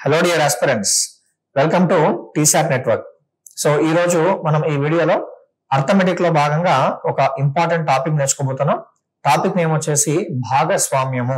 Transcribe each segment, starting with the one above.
hello dear aspirants welcome to T SAT network so ఈ రోజు మనం ఈ వీడియోలో అర్థమెటిక్ లో భాగంగా ఒక ఇంపార్టెంట్ టాపిక్ నేర్చుకోబోతున్నాం టాపిక్ నేమ్ వచ్చేసి భాగస్వామ్యము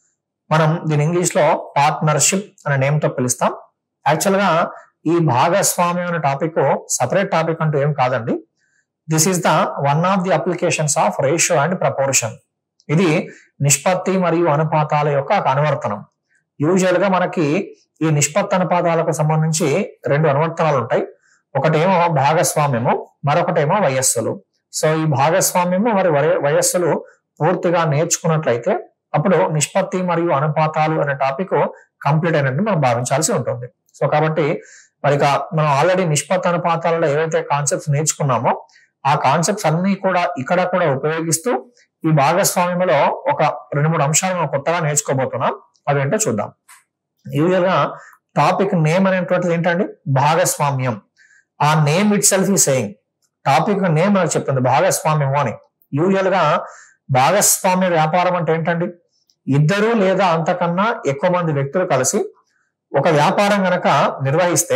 మనం దీని ఇంగ్లీష్ లో పార్ట్నర్షిప్ అనే నేమ్ తో పిలుస్తాం యాక్చువల్ గా ఈ భాగస్వామ్యం అనే టాపిక్ సపరేట్ టాపిక్ అంటూ ఏం కాదండి this is the one of the applications of ratio and proportion ఇది నిష్పత్తి మరియు అనుపాతాల యొక్క ఒక అనువర్తనం యూజువల్ గా మనకి ఈ నిష్పత్తి అనుపాతాలకు సంబంధించి రెండు అనువర్తనాలు ఉంటాయి ఒకటేమో భాగస్వామ్యము మరొకటేమో వయస్సులు సో ఈ భాగస్వామ్యము మరి వయ- వయస్సులు పూర్తిగా నేర్చుకున్నట్లయితే అప్పుడు నిష్పత్తి మరియు అనుపాతాలు అనే టాపిక్ కంప్లీట్ అయినట్టు మనం భావించాల్సి ఉంటుంది సో కాబట్టి మరి ఇక మనం ఆల్రెడీ నిష్పత్తి అనుపాతాలలో ఏవైతే కాన్సెప్ట్స్ నేర్చుకున్నామో ఆ కాన్సెప్ట్స్ అన్ని కూడా ఇక్కడ కూడా ఉపయోగిస్తూ ఈ భాగస్వామ్యంలో ఒక రెండు మూడు అంశాలు మనం కొత్తగా నేర్చుకోబోతున్నాం అవేంటో చూద్దాం యూజువల్ గా టాపిక్ నేమ్ అనేటువంటిది ఏంటండి భాగస్వామ్యం ఆ నేమ్ ఇట్ సెల్ఫ్ ఈ సేయింగ్ టాపిక్ నేమ్ నాకు చెప్తుంది భాగస్వామ్యం అని యూజువల్ గా భాగస్వామ్య వ్యాపారం అంటే ఏంటండి ఇద్దరు లేదా అంతకన్నా ఎక్కువ మంది వ్యక్తులు కలిసి ఒక వ్యాపారం గనక నిర్వహిస్తే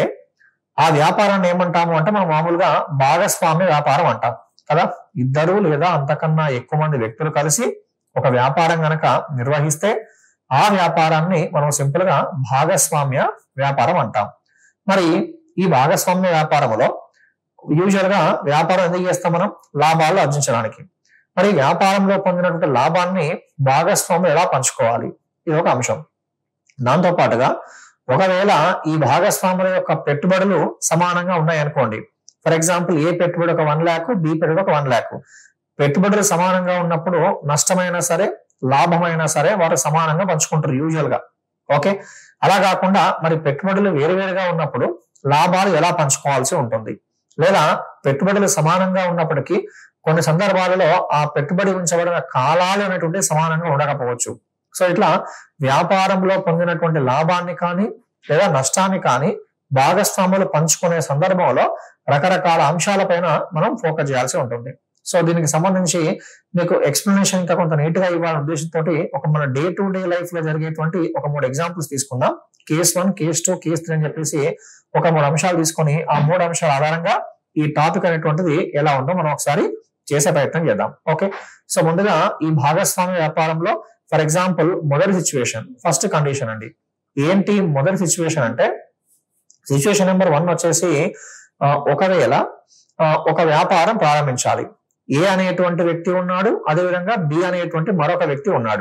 ఆ వ్యాపారాన్ని ఏమంటాము అంటే మనం మామూలుగా భాగస్వామ్య వ్యాపారం అంటాం కదా ఇద్దరు లేదా అంతకన్నా ఎక్కువ మంది వ్యక్తులు కలిసి ఒక వ్యాపారం గనక నిర్వహిస్తే ఆ వ్యాపారాన్ని మనం సింపుల్ గా భాగస్వామ్య వ్యాపారం అంటాం మరి ఈ భాగస్వామ్య వ్యాపారంలో యూజువల్ గా వ్యాపారం ఎందుకు చేస్తాం మనం లాభాలు ఆర్జించడానికి మరి వ్యాపారంలో పొందినటువంటి లాభాన్ని భాగస్వామ్యం ఎలా పంచుకోవాలి ఇది ఒక అంశం దాంతో పాటుగా ఒకవేళ ఈ భాగస్వాముల యొక్క పెట్టుబడులు సమానంగా ఉన్నాయనుకోండి ఫర్ ఎగ్జాంపుల్ ఏ పెట్టుబడి ఒక వన్ ల్యాక్ బి పెట్టుబడి ఒక వన్ ల్యాక్ పెట్టుబడులు సమానంగా ఉన్నప్పుడు నష్టమైనా సరే లాభమైనా సరే వారు సమానంగా పంచుకుంటారు యూజువల్ గా ఓకే అలా కాకుండా మరి పెట్టుబడులు వేరువేరుగా ఉన్నప్పుడు లాభాలు ఎలా పంచుకోవాల్సి ఉంటుంది లేదా పెట్టుబడులు సమానంగా ఉన్నప్పటికీ కొన్ని సందర్భాలలో ఆ పెట్టుబడి ఉంచబడిన కాలాలు అనేటువంటి సమానంగా ఉండకపోవచ్చు సో ఇట్లా వ్యాపారంలో పొందినటువంటి లాభాన్ని కానీ లేదా నష్టాన్ని కానీ భాగస్వాములు పంచుకునే సందర్భంలో రకరకాల అంశాలపైన మనం ఫోకస్ చేయాల్సి ఉంటుంది సో దీనికి సంబంధించి మీకు ఎక్స్ప్లెనేషన్ ఇంకా కొంత నీట్ గా ఇవ్వాలనే ఉద్దేశంతో ఒక మన డే టు డే లైఫ్ లో జరిగేటువంటి ఒక మూడు ఎగ్జాంపుల్స్ తీసుకుందాం case one case two case three అని చెప్పేసి ఒక మూడు అంశాలు తీసుకొని ఆ మూడు అంశాల ఆధారంగా ఈ టాపిక్ అనేటువంటిది ఎలా ఉందో మనం ఒకసారి చేసే ప్రయత్నం చేద్దాం ఓకే సో ముందుగా ఈ భాగస్వామ్య వ్యాపారంలో ఫర్ ఎగ్జాంపుల్ మొదటి సిచ్యువేషన్ ఫస్ట్ కండిషన్ అండి ఏంటి మొదటి సిచ్యువేషన్ అంటే సిచ్యువేషన్ నెంబర్ వన్ వచ్చేసి ఆ, ఒకవేళ ఆ, ఒక వ్యాపారం ప్రారంభించాలి ఏ అనేటువంటి వ్యక్తి ఉన్నాడు అదేవిధంగా బి అనేటువంటి మరొక వ్యక్తి ఉన్నాడు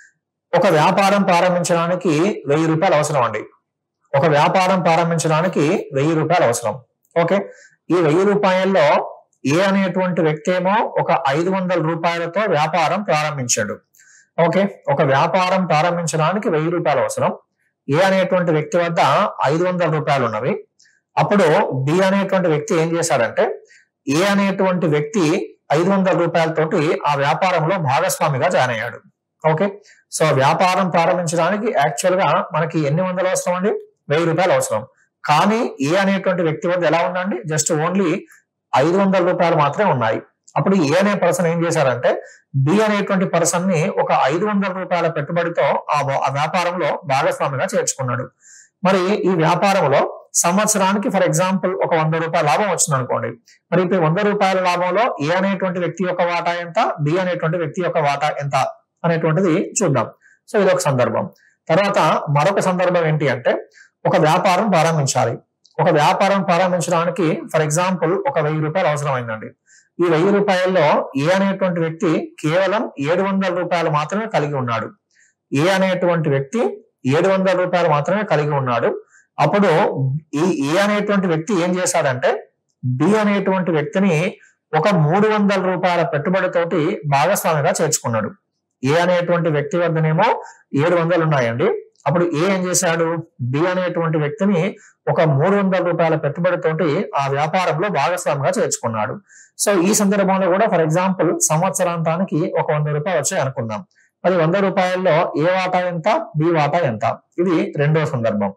ఒక వ్యాపారం ప్రారంభించడానికి వెయ్యి రూపాయలు అవసరం అండి ఒక వ్యాపారం ప్రారంభించడానికి వెయ్యి రూపాయలు అవసరం ఓకే ఈ వెయ్యి రూపాయల్లో ఏ అనేటువంటి వ్యక్తి ఏమో ఒక ఐదు వందల రూపాయలతో వ్యాపారం ప్రారంభించాడు ఓకే ఒక వ్యాపారం ప్రారంభించడానికి వెయ్యి రూపాయలు అవసరం ఏ అనేటువంటి వ్యక్తి వద్ద ఐదు వందల రూపాయలు ఉన్నవి అప్పుడు బి అనేటువంటి వ్యక్తి ఏం చేశాడంటే ఏ అనేటువంటి వ్యక్తి ఐదు వందల రూపాయలతోటి ఆ వ్యాపారంలో భాగస్వామిగా జాయిన్ అయ్యాడు ఓకే సో వ్యాపారం ప్రారంభించడానికి యాక్చువల్ గా మనకి ఎన్ని వందలు అవసరం అండి వెయ్యి రూపాయలు అవసరం కానీ ఏ అనేటువంటి వ్యక్తి వద్ద ఎలా ఉందండి జస్ట్ ఓన్లీ ఐదు వందల రూపాయలు మాత్రమే ఉన్నాయి అప్పుడు ఏ అనే పర్సన్ ఏం చేశారంటే బి అనేటువంటి పర్సన్ ని ఒక ఐదు వందల రూపాయల పెట్టుబడితో ఆ వ- ఆ వ్యాపారంలో భాగస్వామిగా చేర్చుకున్నాడు మరి ఈ వ్యాపారంలో సంవత్సరానికి ఫర్ ఎగ్జాంపుల్ ఒక వంద రూపాయల లాభం వచ్చింది అనుకోండి మరి ఇప్పుడు ఈ వంద రూపాయల లాభంలో ఏ అనేటువంటి వ్యక్తి యొక్క వాటా ఎంత బి అనేటువంటి వ్యక్తి యొక్క వాటా ఎంత అనేటువంటిది చూద్దాం సో ఇది ఒక సందర్భం తర్వాత మరొక సందర్భం ఏంటి అంటే ఒక వ్యాపారం ప్రారంభించాలి ఒక వ్యాపారం ప్రారంభించడానికి ఫర్ ఎగ్జాంపుల్ ఒక వెయ్యి రూపాయలు అవసరమైందండి ఈ వెయ్యి రూపాయల్లో ఏ అనేటువంటి వ్యక్తి కేవలం ఏడు వందల రూపాయలు మాత్రమే కలిగి ఉన్నాడు ఏ అనేటువంటి వ్యక్తి ఏడు వందల రూపాయలు మాత్రమే కలిగి ఉన్నాడు అప్పుడు ఈ ఏ అనేటువంటి వ్యక్తి ఏం చేశాడంటే బి అనేటువంటి వ్యక్తిని ఒక మూడు వందల రూపాయల పెట్టుబడితోటి భాగస్వామిగా చేర్చుకున్నాడు ఏ అనేటువంటి వ్యక్తి వద్దనేమో ఏడు వందలు ఉన్నాయండి అప్పుడు ఏ ఏం చేశాడు బి అనేటువంటి వ్యక్తిని ఒక మూడు వందల రూపాయల పెట్టుబడితోటి ఆ వ్యాపారంలో భాగస్వామిగా చేర్చుకున్నాడు సో ఈ సందర్భంలో కూడా ఫర్ ఎగ్జాంపుల్ సంవత్సరాంతానికి ఒక వంద రూపాయలు వచ్చాయి అనుకుందాం మరి వంద రూపాయల్లో ఏ వాటా ఎంత బి వాటా ఎంత ఇది రెండో సందర్భం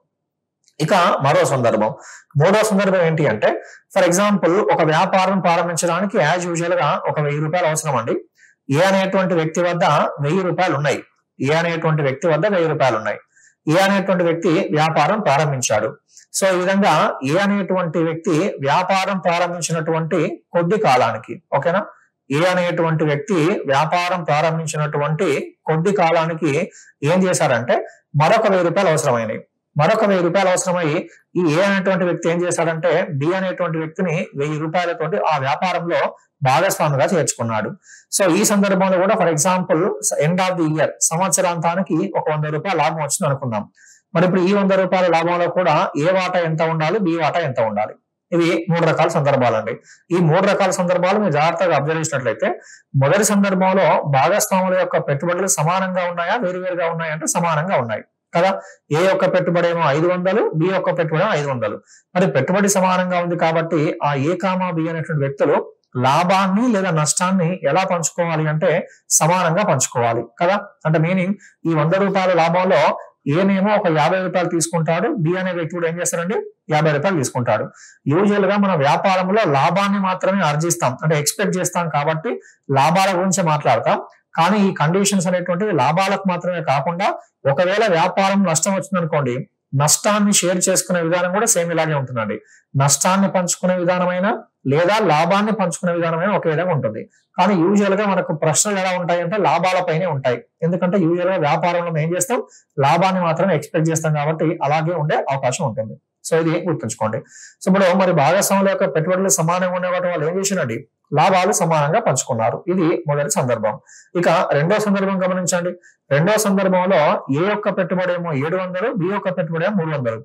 ఇక మరో సందర్భం మూడో సందర్భం ఏంటి అంటే ఫర్ ఎగ్జాంపుల్ ఒక వ్యాపారం ప్రారంభించడానికి యాజ్ యూజువల్ గా ఒక వెయ్యి రూపాయలు అవసరం అండి ఏ అనేటువంటి వ్యక్తి వద్ద వెయ్యి రూపాయలు ఉన్నాయి ఏ అనేటువంటి వ్యక్తి వద్ద వెయ్యి రూపాయలు ఉన్నాయి ఏ అనేటువంటి వ్యక్తి వ్యాపారం ప్రారంభించాడు సో ఈ విధంగా ఏ అనేటువంటి వ్యక్తి వ్యాపారం ప్రారంభించినటువంటి కొద్ది కాలానికి ఓకేనా ఏ అనేటువంటి వ్యక్తి వ్యాపారం ప్రారంభించినటువంటి కొద్ది కాలానికి ఏం చేశారంటే మరొక వెయ్యి రూపాయలు అవసరమైనవి మరొక వెయ్యి రూపాయలు అవసరమై ఈ ఏ అనేటువంటి వ్యక్తి ఏం చేశాడంటే బి అనేటువంటి వ్యక్తిని వెయ్యి రూపాయలతోటి ఆ వ్యాపారంలో భాగస్వామిగా చేర్చుకున్నాడు సో ఈ సందర్భంలో కూడా for example end of the year సంవత్సరాంతానికి ఒక వంద రూపాయల లాభం వచ్చింది అనుకుందాం మరి ఇప్పుడు ఈ వంద రూపాయల లాభంలో కూడా ఏ వాటా ఎంత ఉండాలి బి వాటా ఎంత ఉండాలి ఇవి మూడు రకాల సందర్భాలండి ఈ మూడు రకాల సందర్భాలు మీరు జాగ్రత్తగా అబ్జర్వ్ చేసినట్లయితే మొదటి సందర్భంలో భాగస్వాముల యొక్క పెట్టుబడులు సమానంగా ఉన్నాయా వేరువేరుగా ఉన్నాయా అంటే సమానంగా ఉన్నాయి కదా ఏ యొక్క పెట్టుబడి ఏమో ఐదు వందలు బి యొక్క పెట్టుబడి ఏమో ఐదు వందలు మరి పెట్టుబడి సమానంగా ఉంది కాబట్టి ఆ ఏ కామా బి అనేటువంటి వ్యక్తులు లాభాన్ని లేదా నష్టాన్ని ఎలా పంచుకోవాలి అంటే సమానంగా పంచుకోవాలి కదా అంటే మీనింగ్ ఈ వంద రూపాయల లాభంలో ఏనేమో ఒక యాభై రూపాయలు తీసుకుంటాడు బి అనే వ్యక్తి కూడా ఏం చేస్తారండి యాభై రూపాయలు తీసుకుంటాడు యూజువల్ గా మన వ్యాపారంలో లాభాన్ని మాత్రమే ఆర్జిస్తాం అంటే ఎక్స్పెక్ట్ చేస్తాం కాబట్టి లాభాల గురించి మాట్లాడతాం కానీ ఈ కండిషన్స్ అనేటువంటివి లాభాలకు మాత్రమే కాకుండా ఒకవేళ వ్యాపారం నష్టం వచ్చిందనుకోండి నష్టాన్ని షేర్ చేసుకునే విధానం కూడా సేమ్ ఇలాగే ఉంటుందండి నష్టాన్ని పంచుకునే విధానమైన లేదా లాభాన్ని పంచుకునే విధానమైన ఒకే విధంగా ఉంటుంది కానీ యూజువల్ గా మనకు ప్రశ్నలు ఎలా ఉంటాయి అంటే లాభాలపైనే ఉంటాయి ఎందుకంటే యూజువల్ గా వ్యాపారంలో మనం ఏం చేస్తాం లాభాన్ని మాత్రమే ఎక్స్పెక్ట్ చేస్తాం కాబట్టి అలాగే ఉండే అవకాశం ఉంటుంది సో ఇది గుర్తుంచుకోండి సో ఇప్పుడు మరి భాగస్వాముల యొక్క పెట్టుబడులు సమానంగా ఉండే వాటి వాళ్ళు ఏం చేసినండి లాభాలు సమానంగా పంచుకున్నారు ఇది మొదటి సందర్భం ఇక రెండో సందర్భం గమనించండి రెండో సందర్భంలో ఏ యొక్క పెట్టుబడి ఏమో ఏడు వందలు బి యొక్క పెట్టుబడి ఏమో మూడు వందలు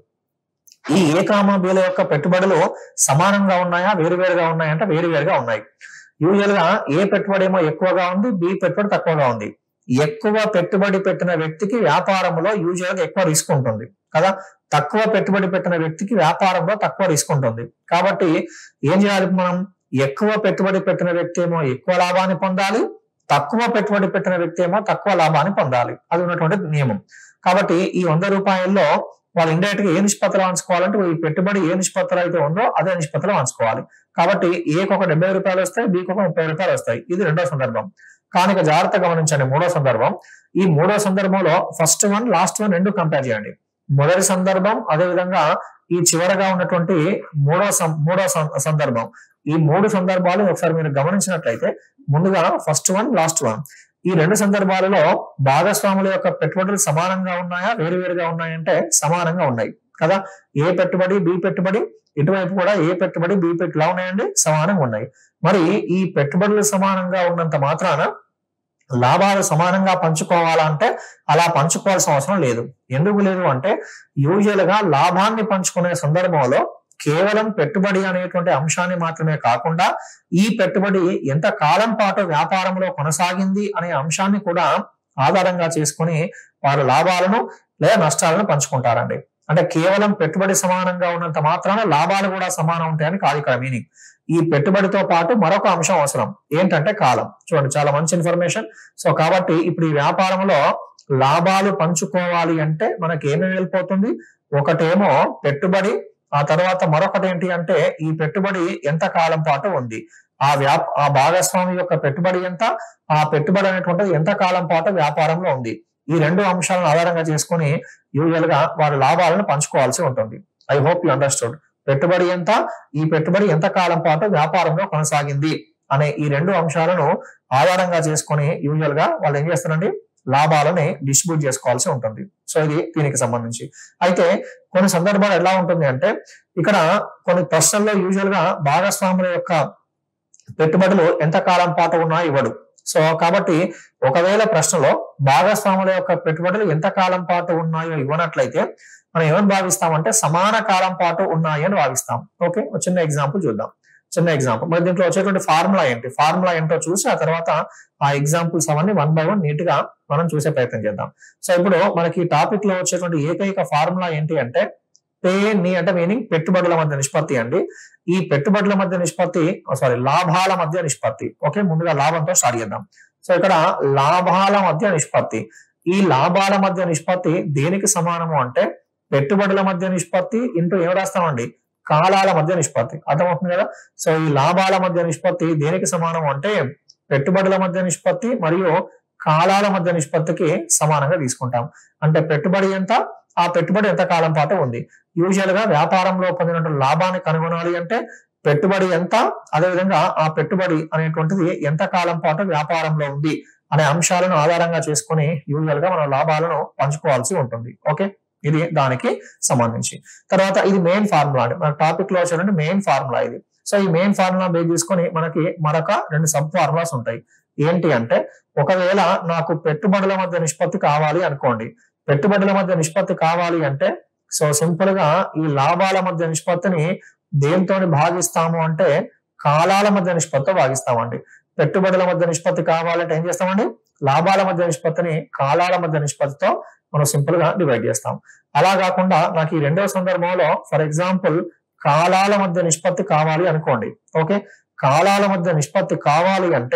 ఈ ఏ కామ బిల యొక్క పెట్టుబడులు సమానంగా ఉన్నాయా వేరువేరుగా ఉన్నాయా అంటే వేరువేరుగా ఉన్నాయి యూజువల్ గా ఏ పెట్టుబడి ఏమో ఎక్కువగా ఉంది బి పెట్టుబడి తక్కువగా ఉంది ఎక్కువ పెట్టుబడి పెట్టిన వ్యక్తికి వ్యాపారంలో యూజువల్ గా ఎక్కువ రిస్క్ ఉంటుంది కదా తక్కువ పెట్టుబడి పెట్టిన వ్యక్తికి వ్యాపారంలో తక్కువ రిస్క్ ఉంటుంది కాబట్టి ఏం చేయాలి మనం ఎక్కువ పెట్టుబడి పెట్టిన వ్యక్తి ఏమో ఎక్కువ లాభాన్ని పొందాలి తక్కువ పెట్టుబడి పెట్టిన వ్యక్తి ఏమో తక్కువ లాభాన్ని పొందాలి అది ఉన్నటువంటి నియమం కాబట్టి ఈ వంద రూపాయల్లో వాళ్ళు ఇండైరెక్ట్ గా ఏ నిష్పత్తిలో పంచుకోవాలంటే ఈ పెట్టుబడి ఏ నిష్పత్తిలో అయితే ఉందో అదే నిష్పత్తిలో పంచుకోవాలి కాబట్టి ఏకి ఒక డెబ్బై రూపాయలు వస్తాయి బీకి ఒక ముప్పై రూపాయలు వస్తాయి ఇది రెండో సందర్భం కానీ ఇక జాగ్రత్త గమనించండి మూడో సందర్భం ఈ మూడో సందర్భంలో ఫస్ట్ వన్ లాస్ట్ వన్ రెండు కంపేర్ చేయండి మొదటి సందర్భం అదే విధంగా ఈ చివరగా ఉన్నటువంటి మూడో సం- మూడో సం- సందర్భం ఈ మూడు సందర్భాలు ఒకసారి మీరు గమనించినట్లయితే ముందుగా ఫస్ట్ వన్ లాస్ట్ వన్ ఈ రెండు సందర్భాలలో భాగస్వాముల యొక్క పెట్టుబడులు సమానంగా ఉన్నాయా వేరువేరుగా ఉన్నాయంటే సమానంగా ఉన్నాయి కదా ఏ పెట్టుబడి బి పెట్టుబడి ఇటువైపు కూడా ఏ పెట్టుబడి బి పెట్టు ఎలా ఉన్నాయండి సమానంగా ఉన్నాయి మరి ఈ పెట్టుబడులు సమానంగా ఉన్నంత మాత్రాన లాభాలు సమానంగా పంచుకోవాలా అంటే అలా పంచుకోవాల్సిన అవసరం లేదు ఎందుకు లేదు అంటే యూజువల్ గా లాభాన్ని పంచుకునే సందర్భంలో కేవలం పెట్టుబడి అనేటువంటి అంశాన్ని మాత్రమే కాకుండా ఈ పెట్టుబడి ఎంత కాలం పాటు వ్యాపారంలో కొనసాగింది అనే అంశాన్ని కూడా ఆధారంగా చేసుకొని వారు లాభాలను లేదా నష్టాలను పంచుకుంటారండి అంటే కేవలం పెట్టుబడి సమానంగా ఉన్నంత మాత్రాన లాభాలు కూడా సమానం ఉంటాయని కాదు ఇక్కడ మీనింగ్ ఈ పెట్టుబడితో పాటు మరొక అంశం అవసరం ఏంటంటే కాలం చూడండి చాలా మంచి ఇన్ఫర్మేషన్ సో కాబట్టి ఇప్పుడు ఈ వ్యాపారంలో లాభాలు పంచుకోవాలి అంటే మనకి ఏమేమి వెళ్ళిపోతుంది ఒకటేమో పెట్టుబడి ఆ తర్వాత మరొకటి ఏంటి అంటే ఈ పెట్టుబడి ఎంత కాలం పాటు ఉంది ఆ వ్యాప ఆ భాగస్వామి యొక్క పెట్టుబడి ఎంత ఆ పెట్టుబడి అనేటువంటిది ఎంత కాలం పాటు వ్యాపారంలో ఉంది ఈ రెండు అంశాలను ఆధారంగా చేసుకుని యూజువల్ గా వారి లాభాలను పంచుకోవాల్సి ఉంటుంది ఐ హోప్ యు అండర్స్టూడ్ పెట్టుబడి ఎంత ఈ పెట్టుబడి ఎంత కాలం పాటు వ్యాపారంలో కొనసాగింది అనే ఈ రెండు అంశాలను ఆధారంగా చేసుకొని యూజువల్ గా వాళ్ళు ఏం చేస్తారండి లాభాలని డిస్ట్రిబ్యూట్ చేసుకోవాల్సి ఉంటుంది సో ఇది దీనికి సంబంధించి అయితే కొన్ని సందర్భాలు ఎలా ఉంటుంది అంటే ఇక్కడ కొన్ని ప్రశ్నల్లో యూజువల్ గా భాగస్వాముల యొక్క పెట్టుబడులు ఎంత కాలం పాటు ఉన్నాయో ఇవ్వడు సో కాబట్టి ఒకవేళ ప్రశ్నలో భాగస్వాముల యొక్క పెట్టుబడులు ఎంత కాలం పాటు ఉన్నాయో ఇవ్వనట్లయితే మనం ఏమని భావిస్తామంటే సమాన కాలం పాటు ఉన్నాయి అని భావిస్తాం ఓకే ఒక చిన్న ఎగ్జాంపుల్ చూద్దాం చిన్న ఎగ్జాంపుల్ మరి దీంట్లో వచ్చేటువంటి ఫార్ములా ఏంటి ఫార్ములా ఏంటో చూసి ఆ తర్వాత ఆ ఎగ్జాంపుల్స్ అవన్నీ వన్ బై వన్ నీట్ గా మనం చూసే ప్రయత్నం చేద్దాం సో ఇప్పుడు మనకి ఈ టాపిక్ లో వచ్చేటువంటి ఏకైక ఫార్ములా ఏంటి అంటే పే ని అంటే మీనింగ్ పెట్టుబడుల మధ్య నిష్పత్తి అండి ఈ పెట్టుబడుల మధ్య నిష్పత్తి సారీ లాభాల మధ్య నిష్పత్తి ఓకే ముందుగా లాభంతో స్టార్ట్ చేద్దాం సో ఇక్కడ లాభాల మధ్య నిష్పత్తి ఈ లాభాల మధ్య నిష్పత్తి దేనికి సమానము అంటే పెట్టుబడుల మధ్య నిష్పత్తి ఇంటూ ఏం రాస్తామండి కాలాల మధ్య నిష్పత్తి అర్థమవుతుంది కదా సో ఈ లాభాల మధ్య నిష్పత్తి దేనికి సమానం అంటే పెట్టుబడుల మధ్య నిష్పత్తి మరియు కాలాల మధ్య నిష్పత్తికి సమానంగా తీసుకుంటాం అంటే పెట్టుబడి ఎంత ఆ పెట్టుబడి ఎంత కాలం పాటు ఉంది యూజువల్ గా వ్యాపారంలో పొందినటువంటి లాభాన్ని కనుగొనాలి అంటే పెట్టుబడి ఎంత అదేవిధంగా ఆ పెట్టుబడి అనేటువంటిది ఎంత కాలం పాటు వ్యాపారంలో ఉంది అనే అంశాలను ఆధారంగా చేసుకుని యూజువల్ గా మనం లాభాలను పంచుకోవాల్సి ఉంటుంది ఓకే ఇది దానికి సంబంధించి తర్వాత ఇది మెయిన్ ఫార్ములా అండి మన టాపిక్ లో చూడండి మెయిన్ ఫార్ములా ఇది సో ఈ మెయిన్ ఫార్ములా బేస్ చేసుకొని మనకి మరొక రెండు సబ్ ఫార్ములాస్ ఉంటాయి ఏంటి అంటే ఒకవేళ నాకు పెట్టుబడుల మధ్య నిష్పత్తి కావాలి అనుకోండి పెట్టుబడుల మధ్య నిష్పత్తి కావాలి అంటే సో సింపుల్ గా ఈ లాభాల మధ్య నిష్పత్తిని దేంతో భాగిస్తాము అంటే కాలాల మధ్య నిష్పత్తితో భాగిస్తామండి పెట్టుబడుల మధ్య నిష్పత్తి కావాలంటే ఏం చేస్తామండి లాభాల మధ్య నిష్పత్తిని కాలాల మధ్య నిష్పత్తితో మనం సింపుల్ గా డివైడ్ చేస్తాం అలా కాకుండా నాకు ఈ రెండవ సందర్భంలో ఫర్ ఎగ్జాంపుల్ కాలాల మధ్య నిష్పత్తి కావాలి అనుకోండి ఓకే కాలాల మధ్య నిష్పత్తి కావాలి అంటే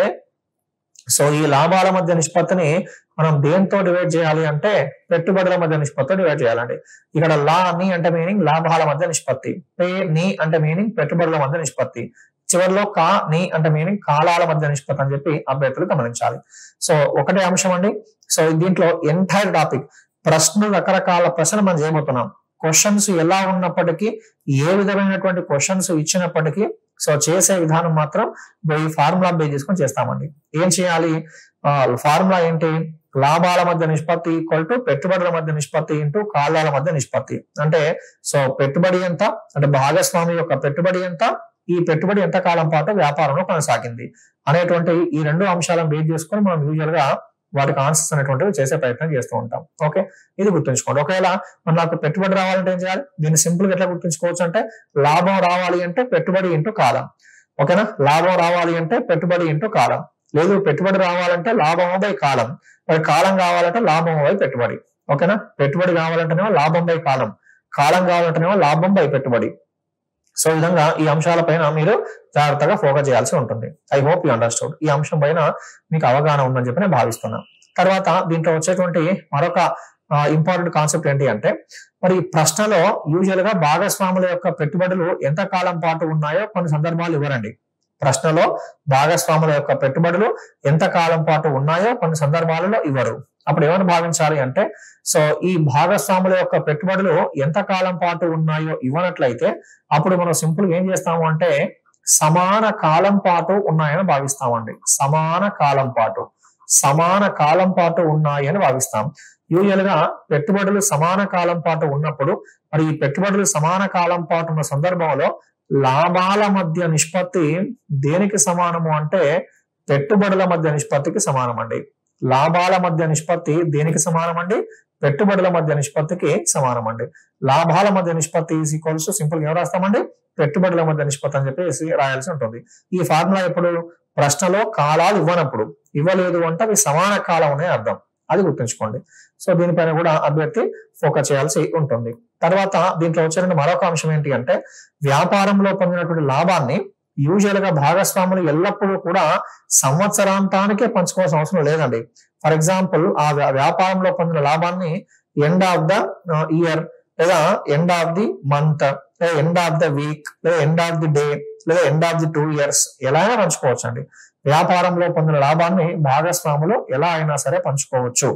సో ఈ లాభాల మధ్య నిష్పత్తిని మనం దేంతో డివైడ్ చేయాలి అంటే పెట్టుబడుల మధ్య నిష్పత్తితో డివైడ్ చేయాలండి ఇక్కడ లా ని అంటే మీనింగ్ లాభాల మధ్య నిష్పత్తి పే ని అంటే మీనింగ్ పెట్టుబడుల మధ్య నిష్పత్తి చివరిలో కా ని అంటే మీనింగ్ కాలాల మధ్య నిష్పత్తి అని చెప్పి అభ్యర్థులు గమనించాలి సో ఒకటే అంశం అండి సో దీంట్లో ఎంటైర్ టాపిక్ ప్రశ్నలు రకరకాల ప్రశ్నలు మనం చేయబోతున్నాం క్వశ్చన్స్ ఎలా ఉన్నప్పటికీ ఏ విధమైనటువంటి క్వశ్చన్స్ ఇచ్చినప్పటికీ సో చేసే విధానం మాత్రం ఈ ఫార్ములా బేస్ చేసుకొని చేస్తామండి ఏం చేయాలి ఫార్ములా ఏంటి లాభాల మధ్య నిష్పత్తి ఈక్వల్ టు పెట్టుబడుల మధ్య నిష్పత్తి ఇంటూ కాలాల మధ్య నిష్పత్తి అంటే సో పెట్టుబడి ఎంత అంటే భాగస్వామి యొక్క పెట్టుబడి ఎంత ఈ పెట్టుబడి ఎంత కాలం పాటు వ్యాపారంలో కొనసాగింది అనేటువంటి ఈ రెండు అంశాలను బేస్ చేసుకొని మనం యూజువల్ గా వాటికి ఆన్సర్స్ అనేటువంటివి చేసే ప్రయత్నం చేస్తూ ఉంటాం ఓకే ఇది గుర్తుంచుకోండి ఒకవేళ మరి నాకు పెట్టుబడి రావాలంటే ఏం చేయాలి దీన్ని సింపుల్ గా ఎట్లా గుర్తుంచుకోవచ్చు అంటే లాభం రావాలి అంటే పెట్టుబడి ఇంటూ కాలం ఓకేనా లాభం రావాలి అంటే పెట్టుబడి ఇంటూ కాలం లేదు పెట్టుబడి రావాలంటే లాభం బై కాలం మరి కాలం కావాలంటే లాభం బై పెట్టుబడి ఓకేనా పెట్టుబడి కావాలంటేనేమో లాభం బై కాలం కాలం కావాలంటేనేమో లాభం బై పెట్టుబడి సో ఈ విధంగా ఈ అంశాల పైన మీరు జాగ్రత్తగా ఫోకస్ చేయాల్సి ఉంటుంది ఐ హోప్ యూ అండర్స్టూడ్ ఈ అంశం పైన మీకు అవగాహన ఉందని చెప్పి నేను భావిస్తున్నాను తర్వాత దీంట్లో వచ్చేటువంటి మరొక ఇంపార్టెంట్ కాన్సెప్ట్ ఏంటి అంటే మరి ఈ ప్రశ్నలో యూజువల్ గా భాగస్వాముల యొక్క పెట్టుబడులు ఎంత కాలం పాటు ఉన్నాయో కొన్ని సందర్భాలు ఇవ్వరండి ప్రశ్నలో భాగస్వాముల యొక్క పెట్టుబడులు ఎంత కాలం పాటు ఉన్నాయో కొన్ని సందర్భాలలో ఇవ్వరు అప్పుడు ఏమని భావించాలి అంటే సో ఈ భాగస్వాముల యొక్క పెట్టుబడులు ఎంత కాలం పాటు ఉన్నాయో ఇవ్వనట్లయితే అప్పుడు మనం సింపుల్ ఏం చేస్తాము అంటే సమాన కాలం పాటు ఉన్నాయని భావిస్తామండి సమాన కాలం పాటు సమాన కాలం పాటు ఉన్నాయని భావిస్తాం యూజువల్ గా పెట్టుబడులు సమాన కాలం పాటు ఉన్నప్పుడు మరి ఈ పెట్టుబడులు సమాన కాలం పాటు ఉన్న సందర్భంలో లాభాల మధ్య నిష్పత్తి దేనికి సమానము అంటే పెట్టుబడుల మధ్య నిష్పత్తికి సమానం అండి లాభాల మధ్య నిష్పత్తి దేనికి సమానం అండి పెట్టుబడుల మధ్య నిష్పత్తికి సమానం అండి లాభాల మధ్య నిష్పత్తి ఈజ్ ఈక్వల్స్ సింపుల్ ఏం రాస్తామండి పెట్టుబడుల మధ్య నిష్పత్తి అని చెప్పేసి రాయాల్సి ఉంటుంది ఈ ఫార్ములా ఎప్పుడు ప్రశ్నలో కాలాలు ఇవ్వనప్పుడు ఇవ్వలేదు అంటే అవి సమాన కాలం అనే అర్థం అది గుర్తుంచుకోండి సో దీనిపైన కూడా అభ్యర్థి ఫోకస్ చేయాల్సి ఉంటుంది తర్వాత దీంట్లో వచ్చిన మరొక అంశం ఏంటి అంటే వ్యాపారంలో పొందినటువంటి లాభాన్ని యూజువల్ గా భాగస్వాములు ఎల్లప్పుడూ కూడా సంవత్సరాంతానికే పంచుకోవాల్సిన అవసరం లేదండి ఫర్ ఎగ్జాంపుల్ ఆ వ్యా- వ్యాపారంలో పొందిన లాభాన్ని ఎండ్ ఆఫ్ ద ఇయర్ లేదా ఎండ్ ఆఫ్ ది మంత్ లేదా ఎండ్ ఆఫ్ ద వీక్ లేదా ఎండ్ ఆఫ్ ది డే లేదా end of the two years ఎలా అయినా పంచుకోవచ్చు అండి వ్యాపారంలో పొందిన లాభాన్ని భాగస్వాములు ఎలా అయినా సరే పంచుకోవచ్చు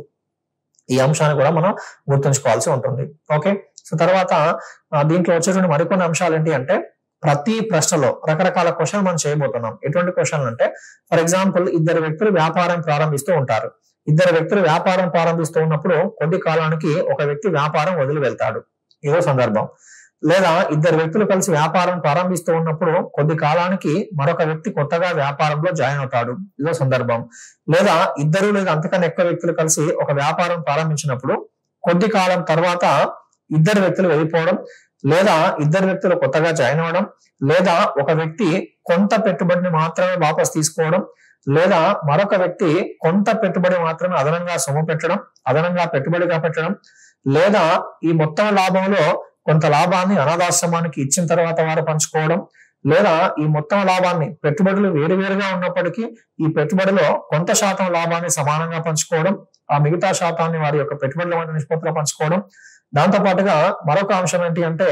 ఈ అంశాన్ని కూడా మనం గుర్తుంచుకోవాల్సి ఉంటుంది ఓకే సో తర్వాత ఆ, దీంట్లో వచ్చేటువంటి మరికొన్ని అంశాలు ఏంటి అంటే ప్రతి ప్రశ్నలో రకరకాల క్వశ్చన్ మనం చేయబోతున్నాం ఎటువంటి క్వశ్చన్లు అంటే ఫర్ ఎగ్జాంపుల్ ఇద్దరు వ్యక్తులు వ్యాపారం ప్రారంభిస్తూ ఉంటారు ఇద్దరు వ్యక్తులు వ్యాపారం ప్రారంభిస్తూ ఉన్నప్పుడు కొద్ది కాలానికి ఒక వ్యక్తి వ్యాపారం వదిలి వెళ్తాడు ఇదో సందర్భం లేదా ఇద్దరు వ్యక్తులు కలిసి వ్యాపారం ప్రారంభిస్తూ ఉన్నప్పుడు కొద్ది కాలానికి మరొక వ్యక్తి కొత్తగా వ్యాపారంలో జాయిన్ అవుతాడు ఇదో సందర్భం లేదా ఇద్దరు లేదా అంతకన్నా ఎక్కువ వ్యక్తులు కలిసి ఒక వ్యాపారం ప్రారంభించినప్పుడు కొద్ది కాలం తర్వాత ఇద్దరు వ్యక్తులు వెళ్ళిపోవడం లేదా ఇద్దరు వ్యక్తులు కొత్తగా జాయిన్ అవ్వడం లేదా ఒక వ్యక్తి కొంత పెట్టుబడిని మాత్రమే వాపస్ తీసుకోవడం లేదా మరొక వ్యక్తి కొంత పెట్టుబడి మాత్రమే అదనంగా సొమ్ము పెట్టడం అదనంగా పెట్టుబడిగా పెట్టడం లేదా ఈ మొత్తం లాభంలో కొంత లాభాన్ని అనాథాశ్రమానికి ఇచ్చిన తర్వాత వారు పంచుకోవడం లేదా ఈ మొత్తం లాభాన్ని పెట్టుబడులు వేరువేరుగా ఉన్నప్పటికీ ఈ పెట్టుబడిలో కొంత శాతం లాభాన్ని సమానంగా పంచుకోవడం ఆ మిగతా శాతాన్ని వారి యొక్క పెట్టుబడుల మధ్య నిష్పత్తిలో పంచుకోవడం దాంతో పాటుగా మరొక అంశం ఏంటి అంటే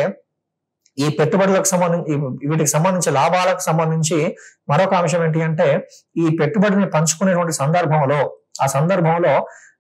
ఈ పెట్టుబడులకు సంబంధించి వీటికి సంబంధించి లాభాలకు సంబంధించి మరొక అంశం ఏంటి అంటే ఈ పెట్టుబడిని పంచుకునేటువంటి సందర్భంలో ఆ సందర్భంలో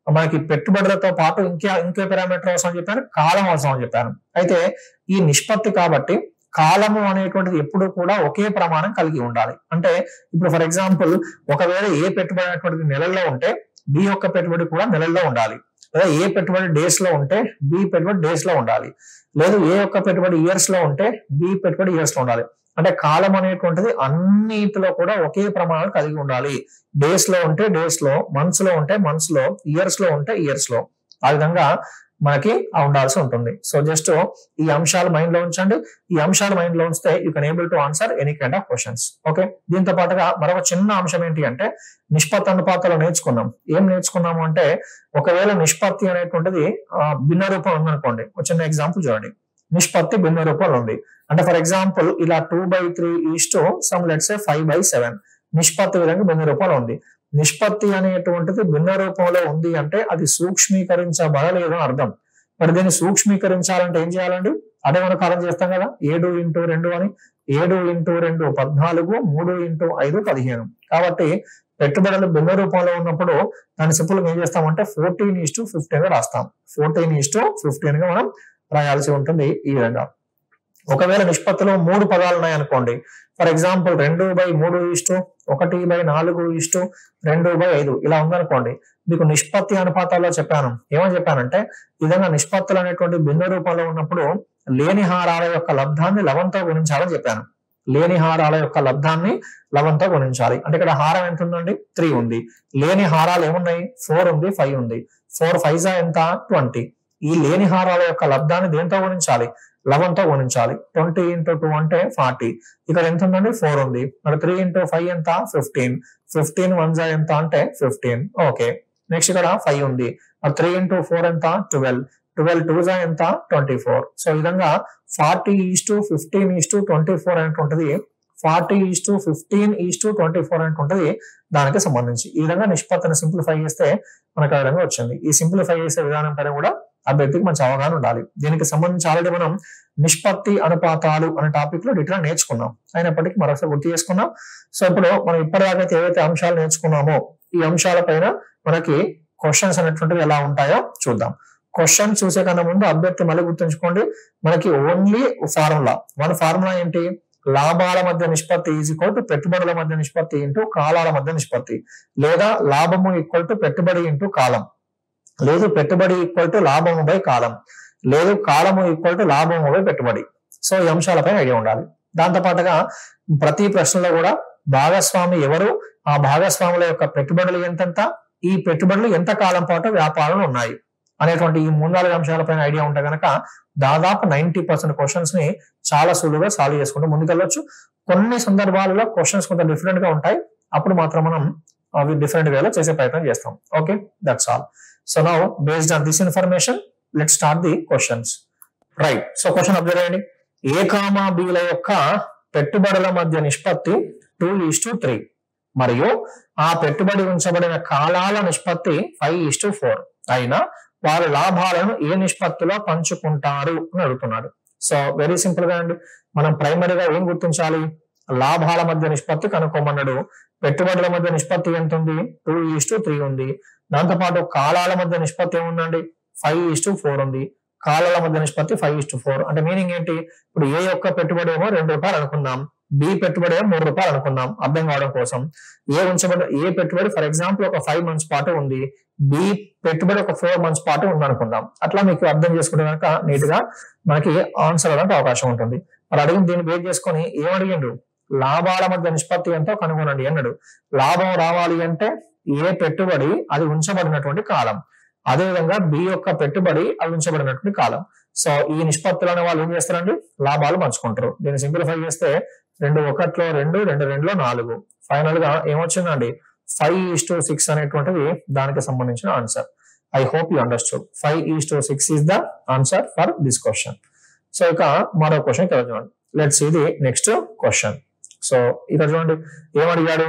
మనకి పెట్టుబడులతో పాటు ఇంకే ఇంకే పారామీటర్ అవసరం చెప్పాను కాలం అవసరం అని చెప్పాను అయితే ఈ నిష్పత్తి కాబట్టి కాలము అనేటువంటిది ఎప్పుడు కూడా ఒకే ప్రమాణం కలిగి ఉండాలి అంటే ఇప్పుడు ఫర్ ఎగ్జాంపుల్ ఒకవేళ ఏ పెట్టుబడి అనేటువంటిది నెలల్లో ఉంటే బి యొక్క పెట్టుబడి కూడా నెలల్లో ఉండాలి లేదా ఏ పెట్టుబడి డేస్ లో ఉంటే బి పెట్టుబడి డేస్ లో ఉండాలి లేదు ఏ యొక్క పెట్టుబడి ఇయర్స్ లో ఉంటే బి పెట్టుబడి ఇయర్స్ లో ఉండాలి అంటే కాలం అనేటువంటిది అన్నిటిలో కూడా ఒకే ప్రమాణం కలిగి ఉండాలి డేస్ లో ఉంటే డేస్ లో మంత్స్ లో ఉంటే మంత్స్ లో ఇయర్స్ లో ఉంటే ఇయర్స్ లో ఆ విధంగా మనకి ఉండాల్సి ఉంటుంది సో జస్ట్ ఈ అంశాలు మైండ్ లో ఉంచండి ఈ అంశాలు మైండ్ లో ఉంచితే you can able to answer any kind of questions okay దీంతో పాటుగా మరొక చిన్న అంశం ఏంటి అంటే నిష్పత్తి అనుపాతాలు నేర్చుకున్నాం ఏం నేర్చుకున్నాము అంటే ఒకవేళ నిష్పత్తి అనేటువంటిది ఆ, భిన్న రూపం ఉందనుకోండి ఒక చిన్న ఎగ్జాంపుల్ చూడండి నిష్పత్తి భిన్న రూపంలో ఉంది అంటే ఫర్ ఎగ్జాంపుల్ ఇలా two by three is to some let's five by seven నిష్పత్తి విధంగా భిన్న రూపంలో ఉంది నిష్పత్తి అనేటువంటిది భిన్న రూపంలో ఉంది అంటే అది సూక్ష్మీకరించబడలేదు అని అర్థం మరి దీన్ని సూక్ష్మీకరించాలంటే ఏం చేయాలండి అదే మనం కాలం చేస్తాం కదా ఏడు ఇంటూ రెండు అని ఏడు ఇంటూ రెండు పద్నాలుగు మూడు ఇంటూ ఐదు పదిహేను కాబట్టి పెట్టుబడులు భిన్న రూపంలో ఉన్నప్పుడు దాన్ని సింపుల్ గా ఏం చేస్తామంటే ఫోర్టీన్ ఈస్ టు ఫిఫ్టీన్ గా రాస్తాం ఫోర్టీన్ ఈస్ టు ఫిఫ్టీన్ గా మనం రాయాల్సి ఉంటుంది ఈ విధంగా ఒకవేళ నిష్పత్తిలో మూడు పదాలు ఉన్నాయనుకోండి ఫర్ ఎగ్జాంపుల్ రెండు బై మూడు ఇష్టు ఒకటి బై నాలుగు ఇష్టు రెండు బై ఐదు ఇలా ఉందనుకోండి మీకు నిష్పత్తి అనుపాతాల్లో చెప్పాను ఏమని చెప్పానంటే ఈ విధంగా నిష్పత్తులు అనేటువంటి భిన్న రూపంలో ఉన్నప్పుడు లేని హారాల యొక్క లబ్ధాన్ని లవంతో గుణించాలని చెప్పాను లేని హారాల యొక్క లబ్ధాన్ని లవంతో గుణించాలి అంటే ఇక్కడ హారం ఎంత ఉందండి త్రీ ఉంది లేని హారాలు ఏమున్నాయి ఫోర్ ఉంది ఫైవ్ ఉంది ఫోర్ ఫైవ్ జా ఎంత ట్వంటీ ఈ లేని హారాల యొక్క లబ్ధాన్ని దేంతో గుణించాలి లవంతో గుణించాలి ట్వంటీ ఇంటూ టూ అంటే ఫార్టీ ఇక్కడ ఎంత ఉందండి ఫోర్ ఉంది మరి త్రీ ఇంటూ ఫైవ్ ఎంత ఫిఫ్టీన్ ఫిఫ్టీన్ వన్ జా ఎంత అంటే ఫిఫ్టీన్ ఓకే నెక్స్ట్ ఇక్కడ ఫైవ్ ఉంది మరి త్రీ ఇంటూ ఫోర్ ఎంత ట్వెల్వ్ ట్వెల్వ్ టూ జా ఎంత ట్వంటీ ఫోర్ సో ఈ విధంగా forty is to fifteen is to twenty four అనేటువంటిది forty is to fifteen is to twenty four అనేటువంటిది దానికి సంబంధించి ఈ విధంగా నిష్పత్తిని సింప్లిఫై చేస్తే మనకు ఆ విధంగా వచ్చింది ఈ సింప్లిఫై చేసే విధానం పైన కూడా అభ్యర్థికి మంచి అవగాహన ఉండాలి దీనికి సంబంధించి ఆల్రెడీ మనం నిష్పత్తి అనుపాతాలు అనే టాపిక్ లో డీటెయిల్ నేర్చుకున్నాం అయినప్పటికీ మరొకసారి గుర్తు చేసుకున్నాం సో ఇప్పుడు మనం ఇప్పటిదాకైతే ఏవైతే అంశాలు నేర్చుకున్నామో ఈ అంశాల పైన మనకి క్వశ్చన్స్ అనేటువంటివి ఎలా ఉంటాయో చూద్దాం క్వశ్చన్ చూసే కన్నా ముందు అభ్యర్థి మళ్ళీ గుర్తుంచుకోండి మనకి ఓన్లీ ఫార్ములా మన ఫార్ములా ఏంటి లాభాల మధ్య నిష్పత్తి ఈజ్ ఈక్వల్ టు పెట్టుబడుల మధ్య నిష్పత్తి ఇంటూ కాలాల మధ్య నిష్పత్తి లేదా లాభము ఈక్వల్ టు పెట్టుబడి ఇంటూ కాలం లేదు పెట్టుబడి ఈక్వల్ టు లాభము బై కాలం లేదు కాలము ఈక్వల్ టు లాభము బై పెట్టుబడి సో ఈ అంశాలపై ఐడియా ఉండాలి దాంతో పాటుగా ప్రతి ప్రశ్నలో కూడా భాగస్వామి ఎవరు ఆ భాగస్వాముల యొక్క పెట్టుబడులు ఎంతెంత ఈ పెట్టుబడులు ఎంత కాలం పాటు వ్యాపారంలో ఉన్నాయి అనేటువంటి ఈ మూడు నాలుగు అంశాలపైన ఐడియా ఉంటే గనక దాదాపు నైన్టీ పర్సెంట్ క్వశ్చన్స్ ని చాలా సులువుగా సాల్వ్ చేసుకుంటూ ముందుకెళ్ళొచ్చు కొన్ని సందర్భాలలో క్వశ్చన్స్ కొంత డిఫరెంట్ గా ఉంటాయి అప్పుడు మాత్రం మనం అవి డిఫరెంట్ వేలో చేసే ప్రయత్నం చేస్తాం okay that's all so now based on this information let start the questions right so question observe చేయండి ఏ కామా బిల యొక్క పెట్టుబడుల మధ్య నిష్పత్తి టూ ఈస్ టు త్రీ మరియు ఆ పెట్టుబడి ఉంచబడిన కాలాల నిష్పత్తి ఫైవ్ ఈస్ టు ఫోర్ అయినా వారు లాభాలను ఏ నిష్పత్తిలో పంచుకుంటారు అని అడుగుతున్నాడు సో వెరీ సింపుల్ గా అండి మనం ప్రైమరీగా ఏం గుర్తించాలి లాభాల మధ్య నిష్పత్తి కనుక్కోమన్నాడు పెట్టుబడుల మధ్య నిష్పత్తి ఎంత ఉంది టూ ఈస్ టు త్రీ ఉంది దాంతోపాటు కాలాల మధ్య నిష్పత్తి ఏముందండి ఫైవ్ ఈస్ టు ఫోర్ ఉంది కాలాల మధ్య నిష్పత్తి ఫైవ్ ఈస్ టు ఫోర్ అంటే మీనింగ్ ఏంటి ఇప్పుడు ఏ యొక్క పెట్టుబడి ఏమో రెండు రూపాయలు అనుకుందాం బి పెట్టుబడి ఏమో మూడు రూపాయలు అనుకుందాం అర్థం కావడం కోసం ఏ ఉంచబడి ఏ పెట్టుబడి ఫర్ ఎగ్జాంపుల్ ఒక ఫైవ్ మంత్స్ పాటు ఉంది బి పెట్టుబడి ఒక ఫోర్ మంత్స్ పాటు ఉంది అనుకుందాం అట్లా మీకు అర్థం చేసుకుంటే కనుక నీట్ గా మనకి ఆన్సర్ అవడానికి అవకాశం ఉంటుంది మరి అడిగిన దీన్ని బేస్ చేసుకొని ఏం అడిగిండు లాభాల మధ్య నిష్పత్తి ఎంతో కనుగొనండి అన్నాడు లాభం రావాలి అంటే ఏ పెట్టుబడి అది ఉంచబడినటువంటి కాలం అదేవిధంగా బి యొక్క పెట్టుబడి అది ఉంచబడినటువంటి కాలం సో ఈ నిష్పత్తులు అనే వాళ్ళు ఏం చేస్తారండి లాభాలు పంచుకుంటారు దీన్ని సింప్లిఫై చేస్తే రెండు ఒకటిలో రెండు రెండు రెండులో నాలుగు ఫైనల్ గా ఏమొచ్చిందండి ఫైవ్ ఈస్ టు సిక్స్ అనేటువంటిది దానికి సంబంధించిన answer I hope you understood five is to six is the answer for this question so ఇక మరో క్వశ్చన్ ఇక్కడ చూడండి లెట్స్ ఇది నెక్స్ట్ క్వశ్చన్ సో ఇక్కడ చూడండి ఏమడిగాడు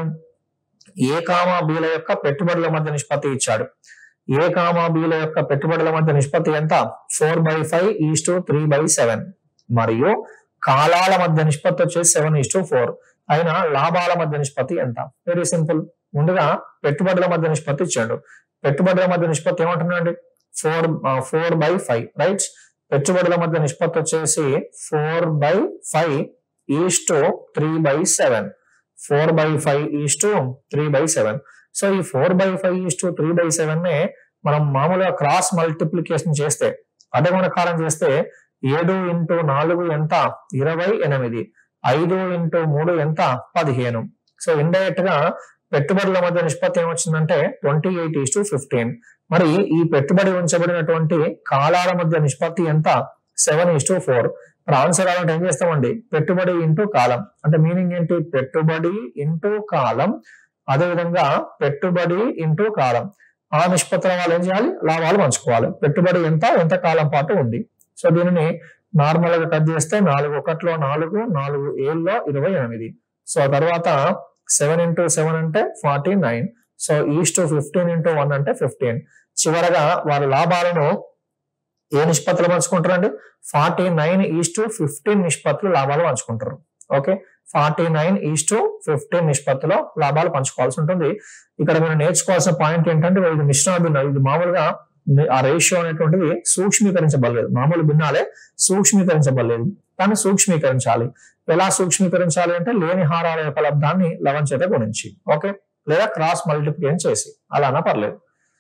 ఏ కామా బీల యొక్క పెట్టుబడుల మధ్య నిష్పత్తి ఇచ్చాడు ఏ కామా బీల యొక్క పెట్టుబడుల మధ్య నిష్పత్తి ఎంత four by five is to three by seven మరియు కాలాల మధ్య నిష్పత్తి వచ్చేసి సెవెన్ ఈస్ టు ఫోర్ అయినా లాభాల మధ్య నిష్పత్తి ఎంత వెరీ సింపుల్ ముందుగా పెట్టుబడుల మధ్య నిష్పత్తి ఇచ్చాడు పెట్టుబడుల మధ్య నిష్పత్తి ఏమంటున్నాండి four four by five right పెట్టుబడుల మధ్య నిష్పత్తి వచ్చేసి four by five is to three by seven four by five is to three by seven so ఈ four by five is to three by seven నే మనం మామూలుగా క్రాస్ మల్టిప్లికేషన్ చేస్తే అడగుణకారం చేస్తే ఏడు ఇంటూ నాలుగు ఎంత ఇరవై ఎనిమిది ఐదు ఇంటూ మూడు ఎంత పదిహేను సో ఇండైరెక్ట్ గా పెట్టుబడుల మధ్య నిష్పత్తి ఏమొచ్చిందంటే twenty eight is to fifteen మరి ఈ పెట్టుబడి ఉంచబడినటువంటి కాలాల మధ్య నిష్పత్తి ఎంత సెవెన్ ఈస్ టు ఫోర్ మరి ఆన్సర్ అలాంటి ఏం చేస్తామండి పెట్టుబడి ఇంటూ కాలం అంటే మీనింగ్ ఏంటి పెట్టుబడి ఇంటూ కాలం అదేవిధంగా పెట్టుబడి ఇంటూ కాలం ఆ నిష్పత్తుల వాళ్ళు ఏం చేయాలి లాభాలు పంచుకోవాలి పెట్టుబడి ఎంత ఎంత కాలం పాటు ఉంది సో దీనిని నార్మల్ గా కట్ చేస్తే నాలుగు ఒకటిలో నాలుగు నాలుగు ఏళ్ళలో ఇరవై ఎనిమిది సో ఆ తర్వాత సెవెన్ ఇంటూ సెవెన్ అంటే forty nine so is to fifteen into one అంటే ఫిఫ్టీన్ చివరగా వారి లాభాలను ఏ నిష్పత్తులు పంచుకుంటారండి forty nine is to fifteen నిష్పత్తులు లాభాలు పంచుకుంటారు okay forty nine is to fifteen నిష్పత్తిలో లాభాలు పంచుకోవాల్సి ఉంటుంది ఇక్కడ మీరు నేర్చుకోవాల్సిన పాయింట్ ఏంటంటే ఇది మిశ్రమ భిన్నం ఇది మామూలుగా ఆ రేషియో అనేటువంటిది సూక్ష్మీకరించబడలేదు మామూలు భిన్నాలే సూక్ష్మీకరించబడలేదు కానీ సూక్ష్మీకరించాలి ఎలా సూక్ష్మీకరించాలి అంటే లేని హారాల యొక్క లబ్ధాన్ని లవం చేత గుణించి ఓకే లేదా క్రాస్ మల్టిప్లికేషన్ చేసి అలా అన్నా పర్లేదు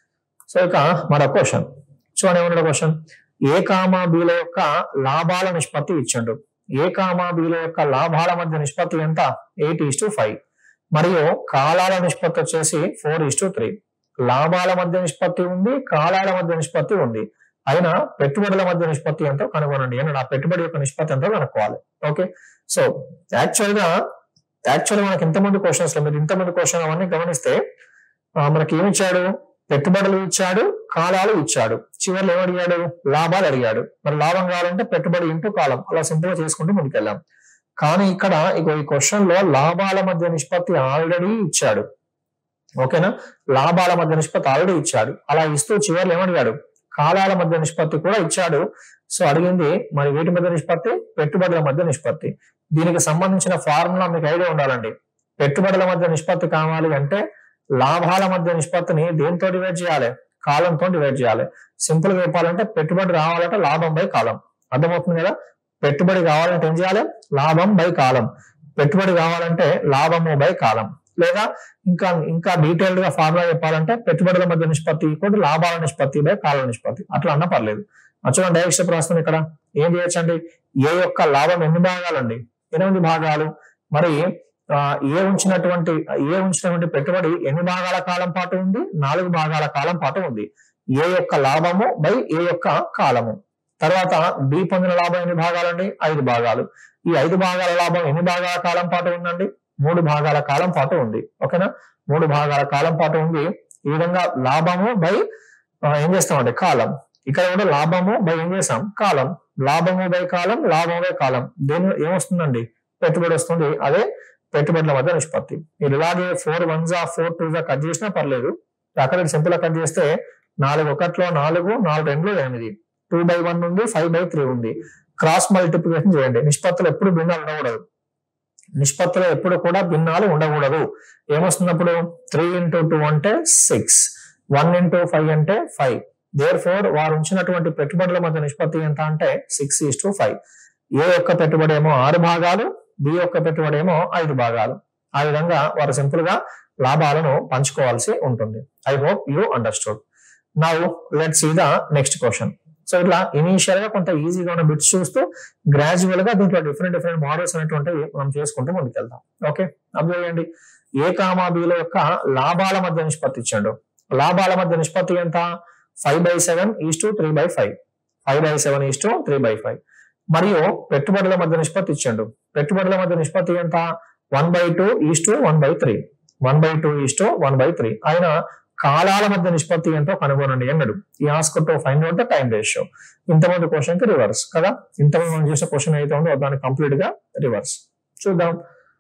సో ఇక మరొక క్వశ్చన్ చూడండి ఏమన్నా క్వశ్చన్ ఏ కామా బీల యొక్క లాభాల నిష్పత్తి ఇచ్చిండు ఏ కామా బీల యొక్క లాభాల మధ్య నిష్పత్తి ఎంత ఎయిట్ ఈస్ టు ఫైవ్ మరియు కాలాల నిష్పత్తి వచ్చేసి ఫోర్ ఈస్ టు త్రీ లాభాల మధ్య నిష్పత్తి ఉంది కాలాల మధ్య నిష్పత్తి ఉంది అయినా పెట్టుబడుల మధ్య నిష్పత్తి ఎంతో కనుగొనండి అని ఆ పెట్టుబడి యొక్క నిష్పత్తి ఎంతో కనుక్కోవాలి ఓకే సో యాక్చువల్ గా యాక్చువల్ మనకి ఇంతమంది క్వశ్చన్స్ లో మీరు ఇంతమంది క్వశ్చన్ అవన్నీ గమనిస్తే ఆ, మనకి ఏమి ఇచ్చాడు పెట్టుబడులు ఇచ్చాడు కాలాలు ఇచ్చాడు చివరిలో ఏం అడిగాడు లాభాలు అడిగాడు మరి లాభం కావాలంటే పెట్టుబడి ఇంటూ కాలం అలా సింపుల్ గా చేసుకుంటూ ముందుకెళ్ళాం కానీ ఇక్కడ ఇక ఈ క్వశ్చన్ లో లాభాల మధ్య నిష్పత్తి ఆల్రెడీ ఇచ్చాడు ఓకేనా లాభాల మధ్య నిష్పత్తి ఆల్రెడీ ఇచ్చాడు అలా ఇస్తూ చివరిలో ఏమడిగాడు కాలాల మధ్య నిష్పత్తి కూడా ఇచ్చాడు సో అడిగింది మరి వీటి మధ్య నిష్పత్తి పెట్టుబడుల మధ్య నిష్పత్తి దీనికి సంబంధించిన ఫార్ములా మీకు ఐడియా ఉండాలండి పెట్టుబడుల మధ్య నిష్పత్తి కావాలి అంటే లాభాల మధ్య నిష్పత్తిని దేంతో డివైడ్ చేయాలి కాలంతో డివైడ్ చేయాలి సింపుల్ గా చెప్పాలంటే పెట్టుబడి రావాలంటే లాభం బై కాలం అర్థమవుతుంది కదా పెట్టుబడి కావాలంటే ఏం చేయాలి లాభం బై కాలం పెట్టుబడి కావాలంటే లాభము బై కాలం లేదా ఇంకా ఇంకా డీటెయిల్డ్ గా ఫార్ములా చెప్పాలంటే పెట్టుబడుల మధ్య నిష్పత్తి కూడా లాభాల నిష్పత్తి బై కాల నిష్పత్తి అట్లా అన్నా పర్లేదు చూడండి డైరెక్ట్ స్టెప్ రాస్తాను ఇక్కడ ఏం చేయొచ్చండి ఏ యొక్క లాభం ఎన్ని భాగాలండి ఎనిమిది భాగాలు మరి ఆ, ఏ ఉంచినటువంటి ఏ ఉంచినటువంటి పెట్టుబడి ఎన్ని భాగాల కాలం పాటు ఉంది నాలుగు భాగాల కాలం పాటు ఉంది ఏ యొక్క లాభము బై ఏ యొక్క కాలము తర్వాత బి పొందిన లాభం ఎన్ని భాగాలండి ఐదు భాగాలు ఈ ఐదు భాగాల లాభం ఎన్ని భాగాల కాలం పాటు ఉందండి మూడు భాగాల కాలం పాటు ఉంది ఓకేనా మూడు భాగాల కాలం పాటు ఉంది ఈ విధంగా లాభము బై ఆ, ఏం చేస్తామండి కాలం ఇక్కడ కూడా లాభము బై ఏం చేస్తాం కాలం లాభము బై కాలం లాభము బై కాలం దేని ఏమొస్తుందండి పెట్టుబడి వస్తుంది అదే పెట్టుబడుల మధ్య నిష్పత్తి మీరు ఇలాగే ఫోర్ వన్ జా ఫోర్ టూ జా కట్ చేసినా పర్లేదు అక్కడ సింపుల్ గా కట్ చేస్తే నాలుగు ఒకటిలో నాలుగు నాలుగు రెండులో ఎనిమిది టూ బై వన్ ఉంది ఫైవ్ బై త్రీ ఉంది క్రాస్ మల్టిప్లికేషన్ చేయండి నిష్పత్తులు ఎప్పుడు భిన్నాలు ఉండకూడదు నిష్పత్తులు ఎప్పుడు కూడా భిన్నాలు ఉండకూడదు ఏమొస్తున్నప్పుడు త్రీ ఇంటూ టూ అంటే సిక్స్ వన్ ఇంటూ ఫైవ్ అంటే ఫైవ్ దేర్ ఫోర్ వారు ఉంచినటువంటి పెట్టుబడుల మధ్య నిష్పత్తి ఎంత అంటే six is to five A యొక్క పెట్టుబడి ఏమో ఆరు భాగాలు బి యొక్క పెట్టుబడి ఏమో ఐదు భాగాలు ఆ విధంగా వారు సింపుల్ గా లాభాలను పంచుకోవాల్సి ఉంటుంది I hope you understood now let see the next question so ఇట్లా ఇనీషియల్ గా కొంత ఈజీగా ఉన్న బిట్స్ చూస్తూ గ్రాడ్యువల్ గా దీంట్లో డిఫరెంట్ డిఫరెంట్ మోడల్స్ అనేటువంటివి మనం చేసుకుంటూ ముందుకెళ్తాం ఓకే అబ్జర్వ్ చేయండి ఏ కామా బిల యొక్క లాభాల మధ్య నిష్పత్తి ఇచ్చాడు లాభాల మధ్య నిష్పత్తి ఎంత five by seven is to three by five five by seven is to three by five మరియు పెట్టుబడుల మధ్య నిష్పత్తి ఇచ్చాడు పెట్టుబడుల మధ్య నిష్పత్తి ఎంత one by two is to one by three one by two is to one by three ఆయన కాలాల మధ్య నిష్పత్తి ఎంతో కనుగొనండి అన్నాడు he ask to find out the time ratio ఇంతమంది క్వశ్చన్ కి రివర్స్ కదా ఇంతమంది మనం చేసే క్వశ్చన్ అయితే ఉందో దాన్ని కంప్లీట్ గా రివర్స్ చూద్దాం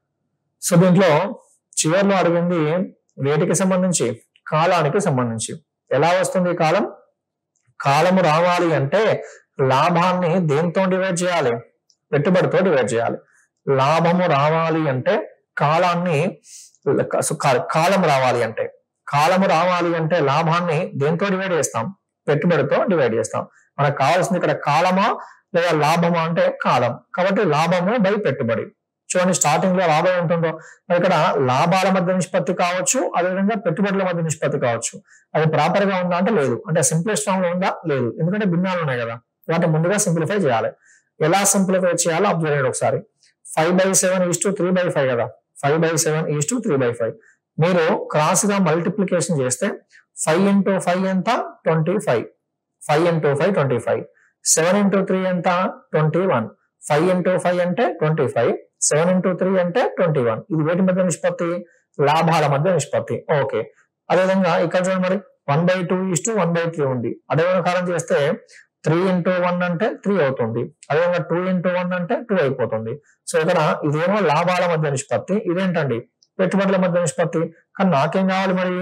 సో దీంట్లో చివరిలో అడిగింది వేటికి సంబంధించి కాలానికి సంబంధించి ఎలా వస్తుంది ఈ కాలం కాలము రావాలి అంటే లాభాన్ని దేంతో డివైడ్ చేయాలి పెట్టుబడితో డివైడ్ చేయాలి లాభము రావాలి అంటే కాలాన్ని సో కా- కాలం రావాలి అంటే కాలము రావాలి అంటే లాభాన్ని దేంతో డివైడ్ చేస్తాం పెట్టుబడితో డివైడ్ చేస్తాం మనకు కావాల్సింది ఇక్కడ కాలమా లేదా లాభమా అంటే కాలం కాబట్టి లాభము బై పెట్టుబడి చూడండి స్టార్టింగ్ లో లాభం ఉంటుందో మరి ఇక్కడ లాభాల మధ్య నిష్పత్తి కావచ్చు అదేవిధంగా పెట్టుబడుల మధ్య నిష్పత్తి కావచ్చు అది ప్రాపర్ గా ఉందా అంటే లేదు అంటే సింప్లెస్ట్ ఫామ్ లో ఉందా లేదు ఎందుకంటే భిన్నాలు ఉన్నాయి కదా వాటిని ముందుగా సింప్లిఫై చేయాలి ఎలా సింప్లిఫై చేయాలో అబ్జర్వ్ చేయండి ఒకసారి five by seven is to three by five కదా five by seven is to three by five మీరు క్రాస్ గా మల్టిప్లికేషన్ చేస్తే ఫైవ్ ఇంటూ ఫైవ్ ఎంత twenty five five into five twenty five seven into three ఎంత twenty one five into five అంటే twenty five seven into three అంటే twenty one ఇది వేటి మధ్య నిష్పత్తి లాభాల మధ్య నిష్పత్తి ఓకే అదేవిధంగా ఇక్కడ చూడండి మరి one by two is to one by three ఉంది అదే ప్రకారం చేస్తే త్రీ ఇంటూ వన్ అంటే త్రీ అవుతుంది అదేవిధంగా టూ ఇంటూ వన్ అంటే టూ అయిపోతుంది సో ఇక్కడ ఇదేమో లాభాల మధ్య నిష్పత్తి ఇదేంటండి పెట్టుబడుల మధ్య నిష్పత్తి కానీ నాకేం కావాలి మరి